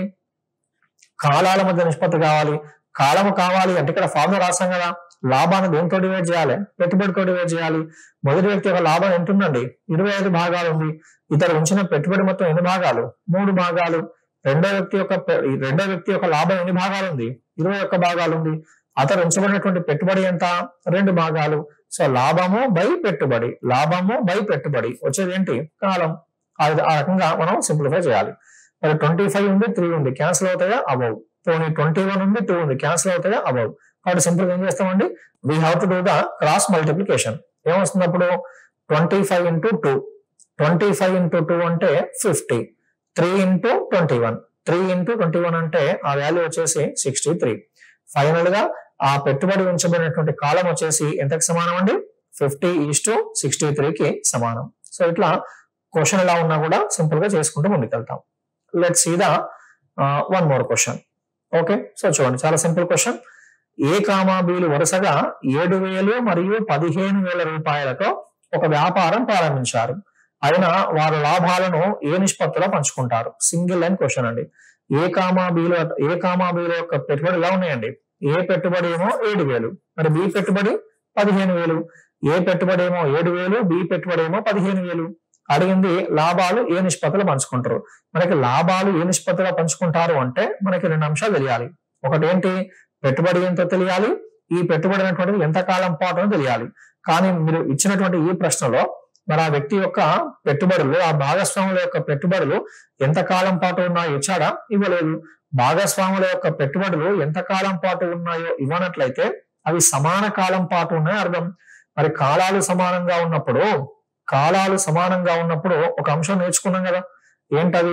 కాలాల మధ్య నిష్పత్తి కావాలి కాలము కావాలి అంటే ఇక్కడ ఫార్ములా రాసాం కదా లాభాన్ని దేంతో డివైడ్ చేయాలి పెట్టుబడితో డివైడ్ చేయాలి మొదటి వ్యక్తి యొక్క లాభం ఎంత ఉందండి ఇరవై ఐదు భాగాలు ఉంది ఇతరు ఉంచిన పెట్టుబడి మొత్తం ఎన్ని భాగాలు మూడు భాగాలు రెండో వ్యక్తి యొక్క పె- ఈ రెండో వ్యక్తి యొక్క లాభం ఎన్ని భాగాలు ఉంది ఇరవై ఒక్క భాగాలు ఉంది అతను ఉంచబడినటువంటి పెట్టుబడి ఎంత రెండు భాగాలు సో లాభము బై పెట్టుబడి లాభము బై పెట్టుబడి వచ్చేది ఏంటి కాలం ఆ- ఆ రకంగా మనం సింప్లిఫై చేయాలి మరి ట్వంటీ ఫైవ్ ఉంది త్రీ ఉంది క్యాన్సిల్ అవుతాయా అబౌవ్ పోనీ ట్వంటీ వన్ ఉంది టూ ఉంది క్యాన్సిల్ అవుతాయా అబౌవ్ కాబట్టి సింపుల్ ఏం చేస్తామండి we have to do the cross multiplication ఏమొస్తుంది అప్పుడు twenty five into two twenty five into two అంటే fifty three into twenty one three into twenty one అంటే ఆ వాల్యూ వచ్చేసి సిక్స్టీ త్రీ ఫైనల్ గా ఆ పెట్టుబడి ఉంచబడినటువంటి కాలం వచ్చేసి ఎంతకు సమానం అండి ఫిఫ్టీ ఈస్ టు సిక్స్టీ త్రీకి సమానం సో ఇట్లా క్వశ్చన్ ఎలా ఉన్నా కూడా సింపుల్ గా చేసుకుంటూ ముందుకెళ్తాం let see the one more question okay so చూడండి చాలా సింపుల్ క్వశ్చన్ ఏ కామా బీలు వరుసగా ఏడు వేలు మరియు పదిహేను వేల రూపాయలతో ఒక వ్యాపారం ప్రారంభించారు అయినా వారు లాభాలను ఏ నిష్పత్తిలో పంచుకుంటారు సింగిల్ లైన్ క్వశ్చన్ అండి ఏ కామా బీలు ఏ కామా బీల యొక్క పెట్టుబడి ఎలా ఉన్నాయండి ఏ పెట్టుబడి ఏమో ఏడు వేలు మరి బి పెట్టుబడి పదిహేను వేలు ఏ పెట్టుబడి ఏమో ఏడు వేలు బి పెట్టుబడి ఏమో పదిహేను వేలు అడిగింది లాభాలు ఏ నిష్పత్తిలో పంచుకుంటారు మనకి లాభాలు ఏ నిష్పత్తిలో పంచుకుంటారు అంటే మనకి రెండు అంశాలు తెలియాలి ఒకటి ఏంటి పెట్టుబడి ఎంతో తెలియాలి ఈ పెట్టుబడి అనేటువంటిది ఎంత కాలం పాటు అని తెలియాలి కానీ మీరు ఇచ్చినటువంటి ఈ ప్రశ్నలో మరి ఆ వ్యక్తి యొక్క పెట్టుబడులు ఆ భాగస్వాముల యొక్క పెట్టుబడులు ఎంత కాలం పాటు ఉన్నాయో ఇచ్చాడా ఇవ్వలేదు భాగస్వాముల యొక్క పెట్టుబడులు ఎంత కాలం పాటు ఉన్నాయో ఇవ్వనట్లయితే అవి సమాన కాలం పాటు ఉన్నాయో అర్థం మరి కాలాలు సమానంగా ఉన్నప్పుడు కాలాలు సమానంగా ఉన్నప్పుడు ఒక అంశం నేర్చుకున్నాం కదా ఏంటది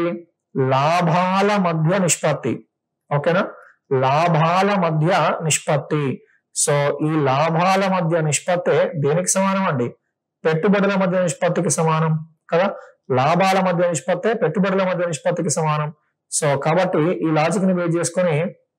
లాభాల మధ్య నిష్పత్తి ఓకేనా లాభాల మధ్య నిష్పత్తి సో ఈ లాభాల మధ్య నిష్పత్తి దేనికి సమానం అండి పెట్టుబడుల మధ్య నిష్పత్తికి సమానం కదా లాభాల మధ్య నిష్పత్తి పెట్టుబడుల మధ్య నిష్పత్తికి సమానం సో కాబట్టి ఈ లాజిక్ ని బేస్ చేసుకొని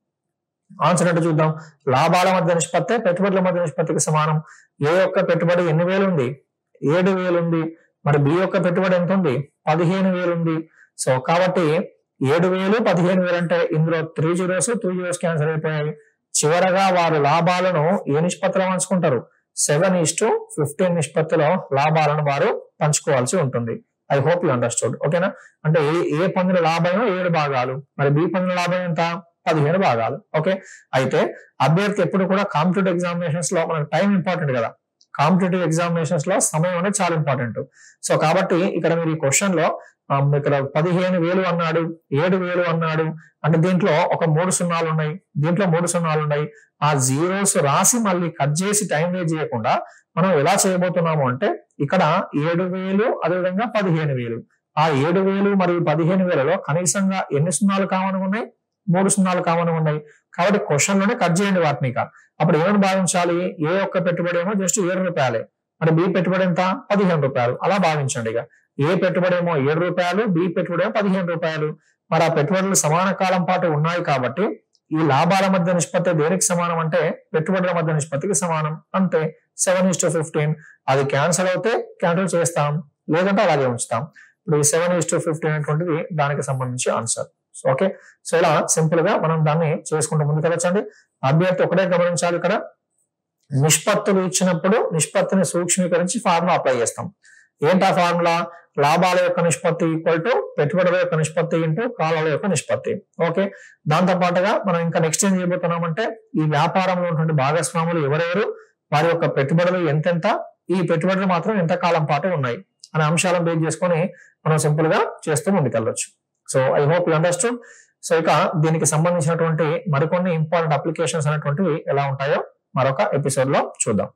ఆన్సర్ అంటే చూద్దాం లాభాల మధ్య నిష్పత్తి పెట్టుబడుల మధ్య నిష్పత్తికి సమానం ఏ యొక్క పెట్టుబడి ఎన్ని వేలు ఉంది ఏడు వేలు ఉంది మరి బి యొక్క పెట్టుబడి ఎంత ఉంది పదిహేను వేలు ఉంది సో కాబట్టి ఏడు వేలు పదిహేను వేలు అంటే ఇందులో three zeros three zeros cancel అయిపోయాయి చివరగా వారు లాభాలను ఏ నిష్పత్తిలో పంచుకుంటారు సెవెన్ ఈస్ టు ఫిఫ్టీన్ నిష్పత్తిలో లాభాలను వారు పంచుకోవాల్సి ఉంటుంది ఐ హోప్ యూ అండర్స్టూడ్ ఓకేనా అంటే ఏ ఏ పొందిన లాభం ఏడు భాగాలు మరి బి పొందిన లాభం ఎంత పదిహేను భాగాలు ఓకే అయితే అభ్యర్థి ఎప్పుడు కూడా కాంపిటేటివ్ ఎగ్జామినేషన్స్ లో మనకు టైం ఇంపార్టెంట్ కదా కాంపిటేటివ్ ఎగ్జామినేషన్స్ లో సమయం అనేది చాలా ఇంపార్టెంట్ సో కాబట్టి ఇక్కడ మీరు ఈ క్వశ్చన్ లో ఆ, ఇక్కడ పదిహేను వేలు అన్నాడు ఏడు వేలు అన్నాడు అంటే దీంట్లో ఒక మూడు సున్నాలు ఉన్నాయి దీంట్లో మూడు సున్నాలు ఉన్నాయి ఆ జీరోస్ రాసి మళ్ళీ కట్ చేసి టైం వేస్ట్ చేయకుండా మనం ఎలా చేయబోతున్నాము అంటే ఇక్కడ ఏడు వేలు అదేవిధంగా పదిహేను వేలు ఆ ఏడు వేలు మరియు పదిహేను వేలలో కనీసంగా ఎన్ని సున్నాలు కామన్ ఉన్నాయి మూడు సున్నాలు కామన్ ఉన్నాయి కాబట్టి క్వశ్చన్ లోనే కట్ చేయండి వాటిని ఇక అప్పుడు ఏమని భావించాలి ఏ ఒక్క పెట్టుబడి ఏమో జస్ట్ ఏడు రూపాయలే మరి బి పెట్టుబడి ఎంత పదిహేను రూపాయలు అలా భావించండి ఇక ఏ పెట్టుబడి ఏమో ఏడు రూపాయలు బి పెట్టుబడి ఏమో పదిహేను రూపాయలు మరి ఆ పెట్టుబడులు సమాన కాలం పాటు ఉన్నాయి కాబట్టి ఈ లాభాల మధ్య నిష్పత్తి దేనికి సమానం అంటే పెట్టుబడుల మధ్య నిష్పత్తికి సమానం అంతే సెవెన్ ఇస్ టు ఫిఫ్టీన్ అది క్యాన్సిల్ అవుతే క్యాన్సిల్ చేస్తాం లేదంటే అలాగే ఉంచుతాం ఇప్పుడు ఈ సెవెన్ ఇస్ టు ఫిఫ్టీన్ అనేటువంటిది దానికి సంబంధించి ఆన్సర్ సో ఓకే సో ఇలా సింపుల్ గా మనం దాన్ని చేసుకుంటూ ముందుకెళ్ళచ్చండి అభ్యర్థి ఒకటే గమనించాలి ఇక్కడ నిష్పత్తులు ఇచ్చినప్పుడు నిష్పత్తిని సూక్ష్మీకరించి ఫార్ములా అప్లై చేస్తాం ఏంటా ఫార్ములా లాభాల యొక్క నిష్పత్తి ఈక్వల్ టు పెట్టుబడుల యొక్క నిష్పత్తి ఇంటూ కాలాల యొక్క నిష్పత్తి ఓకే దాంతో పాటుగా మనం ఇంకా నెక్స్ట్ ఏం చేయబోతున్నామంటే ఈ వ్యాపారంలో ఉన్నటువంటి భాగస్వాములు ఎవరెవరు వారి యొక్క పెట్టుబడులు ఎంతెంత ఈ పెట్టుబడులు మాత్రం ఎంత కాలం పాటు ఉన్నాయి అనే అంశాలను బేస్ చేసుకొని మనం సింపుల్ గా చేస్తూ ముందుకెళ్ళొచ్చు so I hope you understood so ఇక దీనికి సంబంధించినటువంటి మరికొన్ని ఇంపార్టెంట్ అప్లికేషన్స్ అనేటువంటివి ఎలా ఉంటాయో మరొక ఎపిసోడ్ లో చూద్దాం